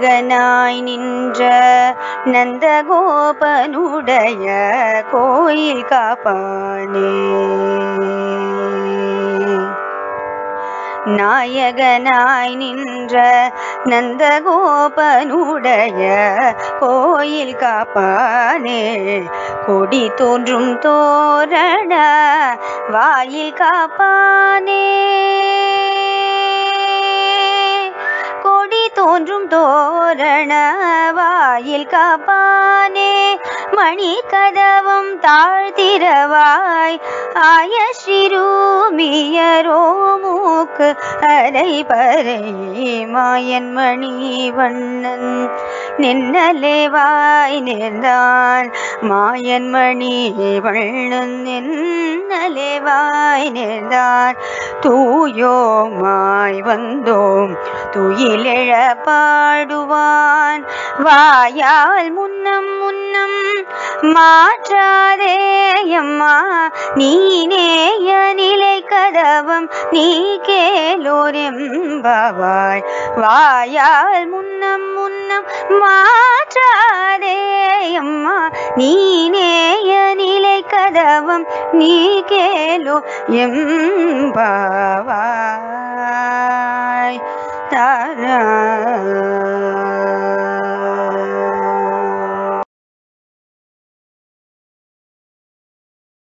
நாயகனாய் நின்ற நந்தகோபனுடைய கோயில் காப்பானே நாயகனாய் நின்ற நந்தகோபனுடைய கோயில் காப்பானே கொடி தோன்றும் தோரண வாயில் காப்பானே கொடி தோன்றும் தோரண வாயில் காப்பானே மணி கதவம் தாழ்த்திரவாய் ஆய ஸ்ரீரூமியரோ மூக்கு அரை பறை மாயன் மணி வண்ணன் நின்னலேவாய் நேர்ந்தான் மாயன் மணி வண்ணன் நின்னலேவாய் நேர்ந்தான் தூயோமாய் வந்தோம் துயிலெழ பாடுவான் வாயால் முன்னம் முன்னம் மாற்றாதே அம்மா நீனேய நிலை கதவம் நீ கேலோரெம்பாவாய் வாயால் முன்னம் முன்னம் மாற்றாதே அம்மா நீனேய நிலை கதவம் நீ கேலோ எம்பாவாய் தாரா